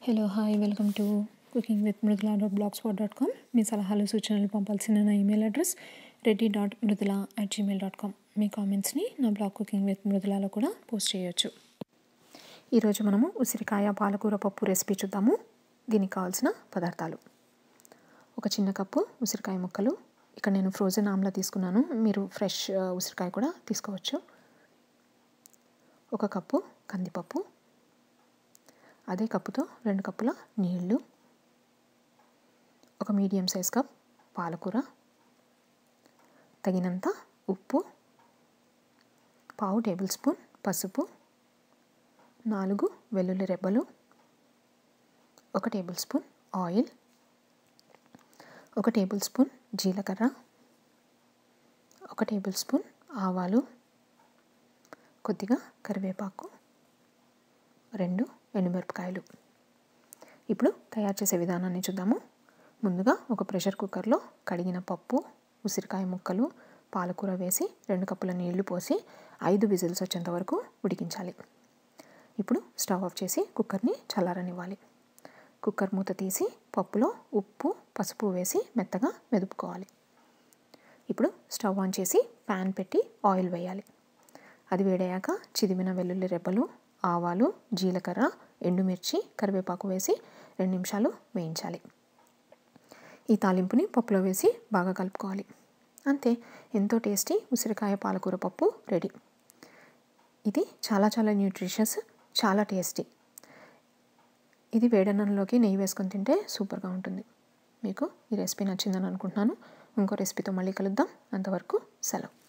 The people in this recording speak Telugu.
hello hi welcome to cooking with Mrudula dot blogspot dot com మీ సలహాలు సూచనలు పంపాల్సిన నా email address Reddy dot Mrudula at Gmail dot com మీ కామెంట్స్ని నా బ్లాగ్ కుకింగ్ విత్ మృదులలో కూడా పోస్ట్ చేయొచ్చు ఈరోజు మనము ఉసిరికాయ పాలకూర పప్పు రెసిపీ చూద్దాము దీనికి కావాల్సిన పదార్థాలు ఒక చిన్న కప్పు ఉసిరికాయ ముక్కలు ఇక్కడ నేను ఫ్రోజన్ ఆమ్లా తీసుకున్నాను మీరు ఫ్రెష్ ఆ, ఉసిరికాయ కూడా తీసుకోవచ్చు ఒక కప్పు కందిపప్పు అదే కప్పుతో రెండు కప్పుల నీళ్ళు ఒక మీడియం సైజ్ కప్ పాలకూర తగినంత ఉప్పు పావు టేబుల్ స్పూన్ పసుపు నాలుగు వెల్లుల్లి రెబ్బలు ఒక టేబుల్ స్పూన్ ఆయిల్ ఒక టేబుల్ స్పూన్ జీలకర్ర ఒక టేబుల్ స్పూన్ ఆవాలు కొద్దిగా కరివేపాకు రెండు ఎండుమిరపకాయలు ఇప్పుడు తయారు చేసే విధానాన్ని చూద్దాము ముందుగా ఒక ప్రెషర్ కుక్కర్లో కడిగిన పప్పు ఉసిరికాయ ముక్కలు పాలకూర వేసి రెండు కప్పుల నీళ్లు పోసి ఐదు విజిల్స్ వచ్చేంత వరకు ఉడికించాలి ఇప్పుడు స్టవ్ ఆఫ్ చేసి కుక్కర్ని చల్లారనివ్వాలి కుక్కర్ మూత తీసి పప్పులో ఉప్పు పసుపు వేసి మెత్తగా మెదుపుకోవాలి ఇప్పుడు స్టవ్ ఆన్ చేసి ప్యాన్ పెట్టి ఆయిల్ వేయాలి అది వేడయ్యాక చిదిమిన వెల్లుల్లి రెబ్బలు ఆవాలు జీలకర్ర ఎండుమిర్చి కరివేపాకు వేసి రెండు నిమిషాలు వేయించాలి ఈ తాలింపుని పప్పులో వేసి బాగా కలుపుకోవాలి అంతే ఎంతో టేస్టీ ఉసిరికాయ పాలకూర పప్పు రెడీ ఇది చాలా చాలా న్యూట్రిషియస్ చాలా టేస్టీ ఇది వేడన్నంలోకి నెయ్యి వేసుకొని తింటే సూపర్గా ఉంటుంది మీకు ఈ రెసిపీ నచ్చిందని అనుకుంటున్నాను ఇంకో రెసిపీతో మళ్ళీ కలుద్దాం అంతవరకు సెలవు